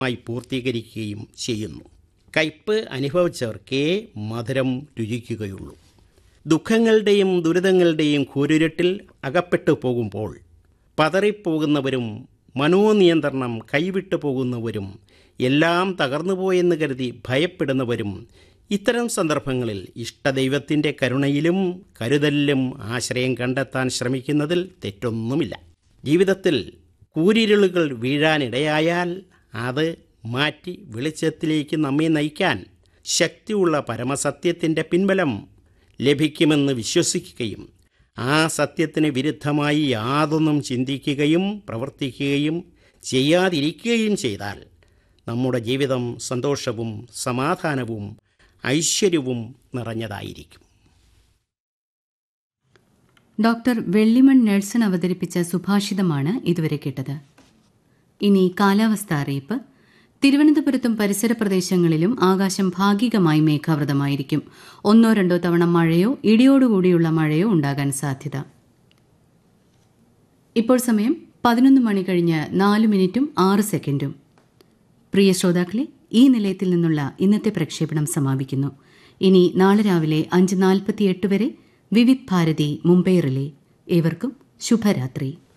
മായി പൂർത്തീകരിക്കുകയും ചെയ്യുന്നു കയ്പ് അനുഭവിച്ചവർക്കേ മധുരം രുചിക്കുകയുള്ളൂ ദുഃഖങ്ങളുടെയും ദുരിതങ്ങളുടെയും കൂരിരുട്ടിൽ അകപ്പെട്ടു പോകുമ്പോൾ പതറിപ്പോകുന്നവരും മനോനിയന്ത്രണം കൈവിട്ടു പോകുന്നവരും എല്ലാം തകർന്നുപോയെന്ന് കരുതി ഭയപ്പെടുന്നവരും ഇത്തരം സന്ദർഭങ്ങളിൽ ഇഷ്ടദൈവത്തിൻ്റെ കരുണയിലും കരുതലിലും ആശ്രയം കണ്ടെത്താൻ ശ്രമിക്കുന്നതിൽ തെറ്റൊന്നുമില്ല ജീവിതത്തിൽ കൂരിരുളുകൾ വീഴാനിടയായാൽ അത് മാറ്റി വെളിച്ചത്തിലേക്ക് നമ്മെ നയിക്കാൻ ശക്തിയുള്ള പരമസത്യത്തിൻ്റെ പിൻബലം ലഭിക്കുമെന്ന് വിശ്വസിക്കുകയും ആ സത്യത്തിന് വിരുദ്ധമായി യാതൊന്നും ചിന്തിക്കുകയും പ്രവർത്തിക്കുകയും ചെയ്യാതിരിക്കുകയും ചെയ്താൽ നമ്മുടെ ജീവിതം സന്തോഷവും സമാധാനവും ഐശ്വര്യവും നിറഞ്ഞതായിരിക്കും ഡോക്ടർ വെള്ളിമൺ നെൽസൺ അവതരിപ്പിച്ച സുഭാഷിതമാണ് ഇതുവരെ കേട്ടത് ഇനി കാലാവസ്ഥ അറിയിപ്പ് തിരുവനന്തപുരത്തും പരിസര പ്രദേശങ്ങളിലും ആകാശം ഭാഗികമായി മേഘാവൃതമായിരിക്കും ഒന്നോ രണ്ടോ തവണ മഴയോ ഇടിയോടുകൂടിയുള്ള മഴയോ ഉണ്ടാകാൻ സാധ്യത ഇപ്പോൾ സമയം പതിനൊന്ന് മണി കഴിഞ്ഞ് നാല് മിനിറ്റും ആറ് സെക്കൻഡും പ്രിയ ശ്രോതാക്കളെ ഈ നിലയത്തിൽ നിന്നുള്ള ഇന്നത്തെ പ്രക്ഷേപണം സമാപിക്കുന്നു ഇനി നാളെ രാവിലെ അഞ്ച് നാൽപ്പത്തിയെട്ട് വരെ വിവിധ് ഭാരതി മുംബൈ റിലേ ഏവർക്കും ശുഭരാത്രി